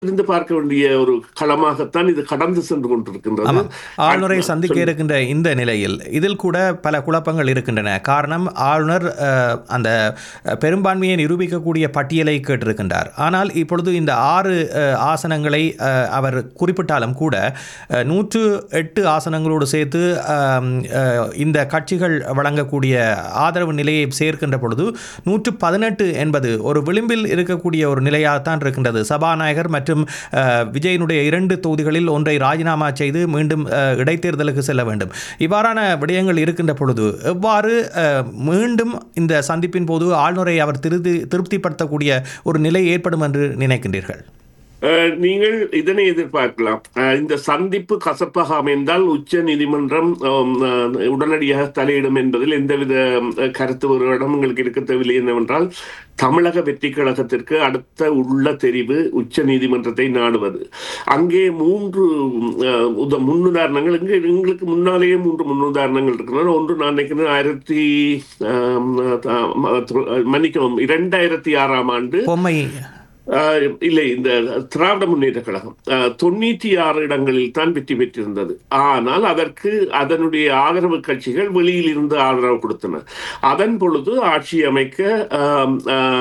இருந்து பார்க்க வேண்டிய ஒரு களமாகத்தான் இது கடந்து சென்று கொண்டிருக்கின்றது ஆமாம் ஆளுநரை அடுத்த- சந்திக்க சொல்லு. இருக்கின்ற இந்த நிலையில் இதில் கூட பல குழப்பங்கள் இருக்கின்றன காரணம் ஆளுநர் அஹ், அந்த அஹ், பெரும்பான்மையை நிரூபிக்கக்கூடிய பட்டியலை கேட்டிருக்கின்றார் ஆனால் இப்பொழுது இந்த ஆறு அஹ், ஆசனங்களை அஹ், அவர் குறிப்பிட்டாலும் கூட அஹ், நூற்று எட்டு ஆசனங்களோடு சேர்த்து ஆம், அஹ், இந்த கட்சிகள் வழங்கக்கூடிய ஆதரவு நிலையை சேர்க்கின்ற பொழுது நூற்று பதினெட்டு என்பது ஒரு விளிம்பில் இருக்கக்கூடிய ஒரு நிலையாகத்தான் இருக்கின்றது சபாநாயகர் மற்றும் அஹ், விஜயனுடைய இரண்டு தொகுதிகளில் ஒன்றை ராஜினாமா செய்து மீண்டும் அஹ், இடைத்தேர்தலுக்கு செல்ல வேண்டும் இவ்வாறான விடயங்கள் இருக்கின்ற பொழுது எவ்வாறு அஹ், மீண்டும் இந்த சந்திப்பின் போது ஆளுநரை அவர் திருதி திருப்திப்படுத்தக்கூடிய ஒரு நிலை ஏற்படும் என்று நினைக்கின்றீர்கள் அஹ், நீங்கள் இதனை எதிர்பார்க்கலாம் அஹ், இந்த சந்திப்பு கசப்பாக அமைந்தால் உச்ச நீதிமன்றம் ஆம், அஹ், உடனடியாக தலையிடும் என்பதில் எந்தவித அஹ், கருத்து வேறுபாடும் உங்களுக்கு இருக்க தேவையில்லை என்னவென்றால் தமிழக வெற்றி கழகத்திற்கு அடுத்த உள்ள தெரிவு உச்ச நீதிமன்றத்தை நாடுவது அங்கே மூன்று அஹ், உத முன்னுதாரணங்கள் இங்கு எங்களுக்கு முன்னாலேயே மூன்று முன்னுதாரணங்கள் இருக்கின்றன ஒன்று நான் நினைக்கிறேன் ஆயிரத்தி ஆம், அஹ், மன்னிக்கவும் இரண்டாயிரத்தி ஆறாம் ஆண்டு பொம்மை ஆஹ் இல்லை இந்த திராவிட முன்னேற்ற கழகம் ஆஹ் தொண்ணூத்தி ஆறு இடங்களில் தான் வெற்றி பெற்றிருந்தது ஆனால் அதற்கு அதனுடைய ஆதரவு கட்சிகள் வெளியில் இருந்து ஆதரவு கொடுத்தன அதன் பொழுது ஆட்சி அமைக்க ஆம்,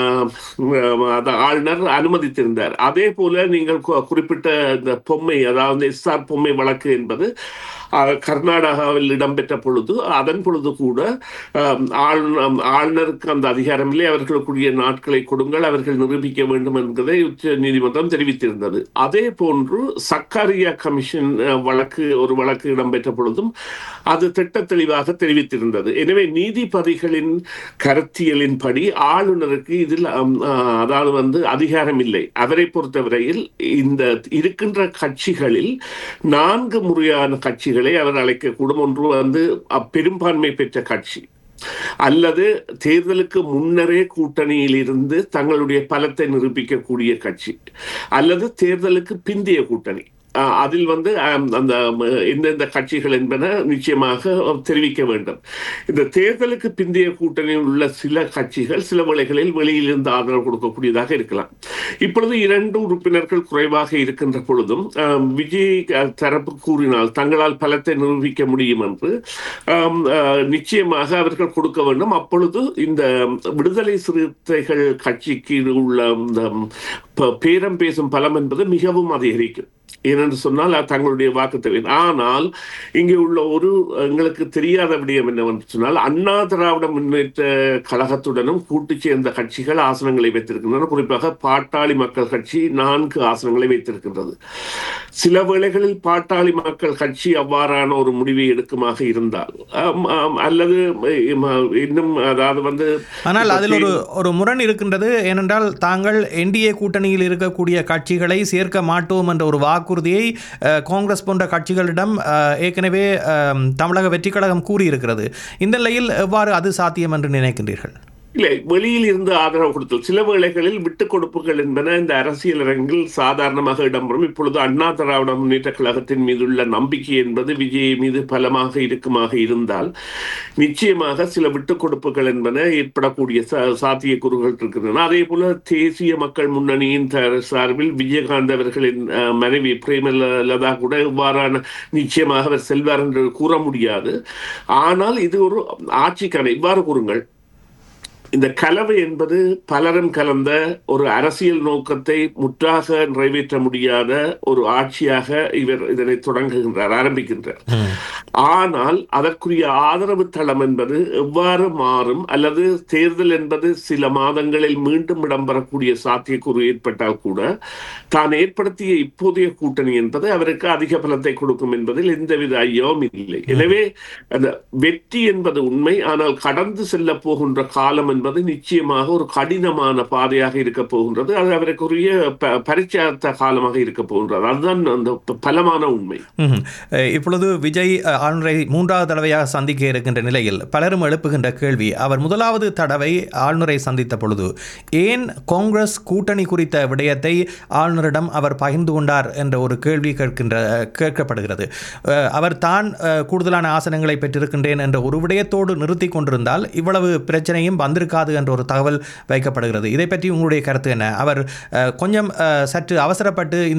ஆம், அத ஆளுநர் அனுமதித்திருந்தார் அதே போல நீங்கள் கு- குறிப்பிட்ட இந்த பொம்மை அதாவது எஸ்ஆர் பொம்மை வழக்கு என்பது ஆஹ், கர்நாடகாவில் இடம்பெற்ற பொழுது அதன் பொழுது கூட ஆம், ஆளுநர் ஆளுநருக்கு அந்த அதிகாரம் இல்லை அவர்களுக்குரிய நாட்களை கொடுங்கள் அவர்கள் நிரூபிக்க வேண்டும் என்பதை உச்ச நீதிமன்றம் தெரிவித்திருந்தது அதே போன்று சக்காரியா கமிஷன் அஹ், வழக்கு ஒரு வழக்கு இடம்பெற்ற பொழுதும் அது திட்ட தெளிவாக தெரிவித்திருந்தது எனவே நீதிபதிகளின் கருத்தியலின்படி ஆளுநருக்கு இதில் அம், அஹ், அதாவது வந்து அதிகாரம் இல்லை அவரை பொறுத்தவரையில் இந்த இருக்கின்ற கட்சிகளில் நான்கு முறையான கட்சிகளை அவர் அழைக்கக்கூடும் ஒன்று வந்து அப்பெரும்பான்மை பெற்ற கட்சி அல்லது தேர்தலுக்கு முன்னரே கூட்டணியில் இருந்து தங்களுடைய பலத்தை நிரூபிக்கக்கூடிய கட்சி அல்லது தேர்தலுக்கு பிந்தைய கூட்டணி அஹ் அதில் வந்து அஹ், அந்த அஹ், எந்தெந்த கட்சிகள் என்பன நிச்சயமாக தெரிவிக்க வேண்டும் இந்த தேர்தலுக்கு பிந்தைய கூட்டணியில் உள்ள சில கட்சிகள் சில வேளைகளில் வெளியிலிருந்து ஆதரவு கொடுக்கக்கூடியதாக இருக்கலாம் இப்பொழுது இரண்டு உறுப்பினர்கள் குறைவாக இருக்கின்ற பொழுதும் அஹ், விஜய் அஹ், தரப்பு கூறினால் தங்களால் பலத்தை நிரூபிக்க முடியும் என்று ஆம், அஹ், நிச்சயமாக அவர்கள் கொடுக்க வேண்டும் அப்பொழுது இந்த விடுதலை சிறுத்தைகள் கட்சிக்கு உள்ள இந்த ப- பேரம் பேசும் பலம் என்பது மிகவும் அதிகரிக்கும் ஏனென்று சொன்னால் அது தங்களுடைய வாக்கு தேவை ஆனால் இங்கே உள்ள ஒரு எங்களுக்கு தெரியாத விடயம் என்னவென்று சொன்னால் அண்ணா திராவிட முன்னேற்ற கழகத்துடனும் கூட்டு சேர்ந்த கட்சிகள் ஆசனங்களை வைத்திருக்கின்றன குறிப்பாக பாட்டாளி மக்கள் கட்சி நான்கு ஆசனங்களை வைத்திருக்கின்றது சில வேளைகளில் பாட்டாளி மக்கள் கட்சி அவ்வாறான ஒரு முடிவை எடுக்குமாக இருந்தால் ஆம், ஆம், அல்லது இம், இன்னும் அதாவது வந்து ஆனால் அதில் ஒரு ஒரு முரண் இருக்கின்றது ஏனென்றால் தாங்கள் என்டிஏ கூட்டணியில் இருக்கக்கூடிய கட்சிகளை சேர்க்க மாட்டோம் என்ற ஒரு வாக்குறுதியை அஹ், காங்கிரஸ் போன்ற கட்சிகளிடம் அஹ், ஏற்கனவே அஹ், தமிழக வெற்றிக் கழகம் கூறியிருக்கிறது இந்த நிலையில் எவ்வாறு அது சாத்தியம் என்று நினைக்கின்றீர்கள் இல்லை வெளியில் இருந்து ஆதரவு கொடுத்தல் சில வேளைகளில் விட்டுக் கொடுப்புகள் என்பன இந்த அரசியல் அரங்கில் சாதாரணமாக இடம்பெறும் இப்பொழுது அண்ணா திராவிட முன்னேற்ற கழகத்தின் மீதுள்ள நம்பிக்கை என்பது விஜய் மீது பலமாக இருக்குமாக இருந்தால் நிச்சயமாக சில விட்டுக் கொடுப்புகள் என்பன ஏற்படக்கூடிய சா- சாத்தியக்கூறுகள் இருக்கின்றன அதே போல தேசிய மக்கள் முன்னணியின் த- சார்பில் விஜயகாந்த் அவர்களின் அஹ், மனைவி பிரேமலதா கூட இவ்வாறான நிச்சயமாக அவர் செல்வார் என்று கூற முடியாது ஆனால் இது ஒரு ஆட்சிக்கான இவ்வாறு கூறுங்கள் இந்த கலவை என்பது பலரும் கலந்த ஒரு அரசியல் நோக்கத்தை முற்றாக நிறைவேற்ற முடியாத ஒரு ஆட்சியாக இவர் இதனை தொடங்குகின்றார் ஆரம்பிக்கின்றார் ஆனால் அதற்குரிய ஆதரவு தளம் என்பது எவ்வாறு மாறும் அல்லது தேர்தல் என்பது சில மாதங்களில் மீண்டும் இடம்பெறக்கூடிய சாத்தியக்கூறு ஏற்பட்டால் கூட தான் ஏற்படுத்திய இப்போதைய கூட்டணி என்பது அவருக்கு அதிக பலத்தை கொடுக்கும் என்பதில் எந்தவித ஐயமும் இல்லை எனவே அந்த வெற்றி என்பது உண்மை ஆனால் கடந்து செல்ல போகின்ற காலம் என்பது நிச்சயமாக ஒரு கடினமான பாதையாக இருக்க போகின்றது அது அவருக்குரிய ப- பரிச்சயத்த காலமாக இருக்க போகின்றது அதுதான் அந்த ப- பலமான உண்மை ம்ஹும். அஹ், இப்பொழுது விஜய் அஹ், ஆளுநரை மூன்றாவது தடவையாக சந்திக்க இருக்கின்ற நிலையில் பலரும் எழுப்புகின்ற கேள்வி அவர் முதலாவது தடவை ஆளுநரை சந்தித்த பொழுது ஏன் காங்கிரஸ் கூட்டணி குறித்த விடயத்தை ஆளுநரிடம் அவர் பகிர்ந்து கொண்டார் என்ற ஒரு கேள்வி கேட்கின்ற கேட்கப்படுகிறது அஹ், அவர் தான் அஹ், கூடுதலான ஆசனங்களை பெற்றிருக்கின்றேன் என்ற ஒரு விடயத்தோடு நிறுத்தி கொண்டிருந்தால் இவ்வளவு பிரச்சனையும் வந்திருக்காது என்ற ஒரு தகவல் வைக்கப்படுகிறது இதை பற்றி உங்களுடைய கருத்து என்ன அவர் அஹ், கொஞ்சம் அஹ், சற்று அவசரப்பட்டு இந்த